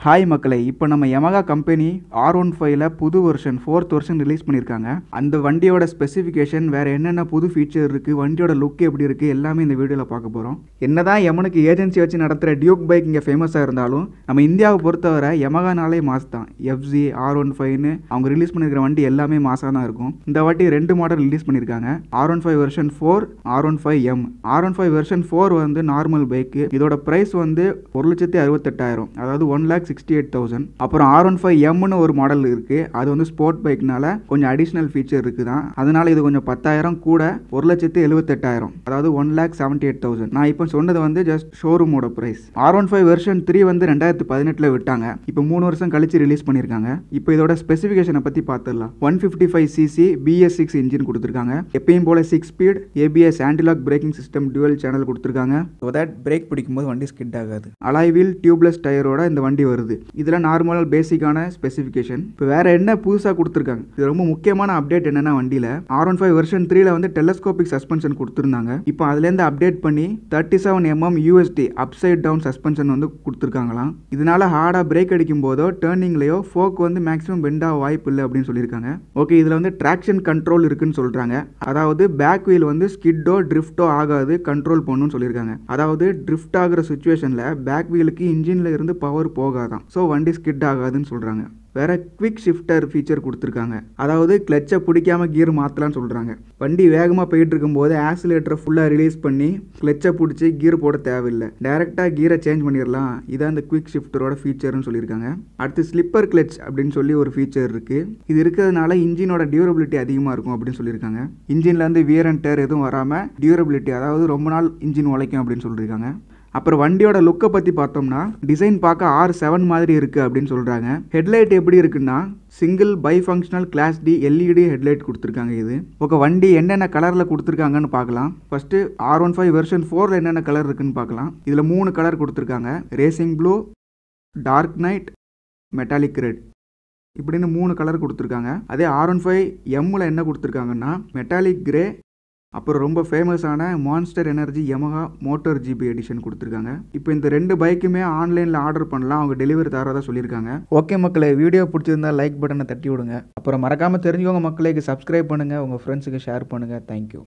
hi மக்களே இப்போ நம்ம Yamaha கம்பெனி ஆர் ஒன் ஃபைவ்ல புது வெர்ஷன் ஃபோர்த் வெர்ஷன் ரிலீஸ் பண்ணியிருக்காங்க அந்த வண்டியோட ஸ்பெசிஃபிகேஷன் வேற என்னென்ன புது ஃபீச்சர் இருக்கு வண்டியோட லுக் எப்படி இருக்கு எல்லாமே இந்த வீடியோவில் பார்க்க போகிறோம் என்னதான் எமனுக்கு ஏஜென்சி வச்சு நடத்துகிற டியூக் பைக் இங்கே ஃபேமஸாக இருந்தாலும் நம்ம இந்தியாவை பொறுத்தவரை யமகானாலே மாஸ் தான் எஃப்ஜி ஆர் ஒன் ஃபைவ்னு அவங்க ரிலீஸ் பண்ணியிருக்கிற வண்டி எல்லாமே மாசாக தான் இருக்கும் இந்த வாட்டி ரெண்டு மாடல் ரிலீஸ் பண்ணியிருக்காங்க R one five version four R one five M R one five version four வந்து நார்மல் பைக்கு இதோட ப்ரைஸ் வந்து ஒரு லட்சத்தி அறுபத்தெட்டாயிரம் அதாவது one lakh sixty eight thousand அப்புறம் ஆர் ஒன் ஃபைவ் எம்னு ஒரு மாடல் இருக்கு அது வந்து ஸ்போர்ட் பைக்னால கொஞ்சம் அடிஷ்னல் ஃபீச்சர் இருக்குதான் அதனால இது கொஞ்சம் பத்தாயிரம் கூட ஒரு லட்சத்தி எழுபத்தெட்டாயிரம் அதாவது one lakh seventy eight thousand நான் இப்போ சொன்னது வந்து ஜஸ்ட் ஷோரூமோட price R one five version three வந்து ரெண்டாயிரத்தி பதினெட்டில் விட்டாங்க இப்போ மூணு வருஷம் கழிச்சு ரிலீஸ் பண்ணியிருக்காங்க இப்போ இதோட ஸ்பெசிஃபிகேஷனை பற்றி பார்த்துடலாம் one fifty five CC BS six engine கொடுத்துருக்காங்க எப்பயும் போல six speed ABS antilock braking system dual channel கொடுத்துருக்காங்க ஸோ தட் பிரேக் பிடிக்கும்போது வண்டி ஸ்கிட் ஆகாது அலாய் வீல் டியூப்லெஸ் டயரோட இந்த வண்டி வருது இதில் நார்மல் பேசிக்கான ஸ்பெசிஃபிகேஷன் இப்போ வேற என்ன புதுசாக கொடுத்துருக்காங்க இது ரொம்ப முக்கியமான அப்டேட் என்னன்னா வண்டியில் ஆர் ஒன் ஃபைவ் வெர்ஷன் த்ரீல வந்து டெலஸ்கோபிக் சஸ்பென்ஷன் கொடுத்துருந்தாங்க இப்போ அதுலேருந்து அப்டேட் பண்ணி thirty seven MM USD upside down suspension வந்து கொடுத்துருக்காங்களாம் இதனால ஹார்டாக பிரேக் அடிக்கும் போதோ டேர்னிங்லேயோ ஃபோக் வந்து மேக்ஸிமம் பெண்ட் ஆக வாய்ப்பு இல்லை அப்படின்னு சொல்லியிருக்காங்க ஓகே இதில் வந்து ட்ராக்ஷன் கண்ட்ரோல் இருக்குன்னு சொல்கிறாங்க அதாவது பேக் வீல் வந்து ஸ்கிட்டோ ட்ரிஃப்ட்டோ ஆகாது கண்ட்ரோல் பண்ணணும்னு சொல்லியிருக்காங்க அதாவது ட்ரிஃப்ட் ஆகிற சுச்சுவேஷனில் பேக் வீலுக்கு இன்ஜினில் இருந்து பவர் போகாதான் ஸோ வண்டி ஸ்கிட் ஆகாதுன்னு சொல்கிறாங்க வேற குவிக் ஷிஃப்டர் ஃபீச்சர் கொடுத்துருக்காங்க அதாவது கிளச்சை பிடிக்காம கியர் மாற்றலாம்னு சொல்கிறாங்க வண்டி வேகமாக போயிட்டு இருக்கும்போது ஆக்சிலேட்டரை ஃபுல்லாக ரிலீஸ் பண்ணி கிளச்சை பிடிச்சி கியர் போட தேவையில்லை டேரெக்டாக கியரை சேஞ்ச் பண்ணிடலாம் இதான் அந்த குவிக் ஷிஃப்டரோட ஃபீச்சர்னு சொல்லியிருக்காங்க அடுத்து ஸ்லிப்பர் கிளச் அப்படின்னு சொல்லி ஒரு ஃபீச்சர் இருக்குது இது இருக்கிறதுனால இன்ஜினோட டியூரபிலிட்டி அதிகமாக இருக்கும் அப்படின்னு சொல்லியிருக்காங்க இன்ஜின்லேருந்து வியர் அண்ட் டேர் எதுவும் வராமல் டியூரபிலிட்டி அதாவது ரொம்ப நாள் இன்ஜின் உழைக்கும் அப்படின்னு சொல்லியிருக்காங்க அப்புறம் வண்டியோட லுக்கை பற்றி பார்த்தோம்னா டிசைன் பார்க்க ஆர் செவன் மாதிரி இருக்குது அப்படின்னு சொல்கிறாங்க ஹெட்லைட் எப்படி இருக்குன்னா single bi functional class D LED headlight கொடுத்துருக்காங்க இது ஓகே வண்டி என்னென்ன கலரில் கொடுத்துருக்காங்கன்னு பார்க்கலாம் first R one five version ஃபோரில் என்னென்ன கலர் இருக்குன்னு பார்க்கலாம் இதில் மூணு கலர் கொடுத்துருக்காங்க racing blue dark night metallic red இப்படின்னு மூணு கலர் கொடுத்துருக்காங்க அதே ஆர் ஒன் ஃபைவ் எம்மில் என்ன கொடுத்துருக்காங்கன்னா மெட்டாலிக் கிரே அப்புறம் ரொம்ப ஃபேமஸான monster energy Yamaha motor GP edition கொடுத்துருக்காங்க இப்போ இந்த ரெண்டு பைக்குமே ஆன்லைனில் ஆர்டர் பண்ணலாம் அவங்க டெலிவரி தரதா சொல்லியிருக்காங்க ஓகே மக்களே வீடியோ பிடிச்சிருந்தா லைக் பட்டனை தட்டி விடுங்க அப்புறம் மறக்காமல் தெரிஞ்சவங்க மக்களுக்கு சப்ஸ்கிரைப் பண்ணுங்கள் உங்கள் ஃப்ரெண்ட்ஸுக்கு ஷேர் பண்ணுங்கள் தேங்க்யூ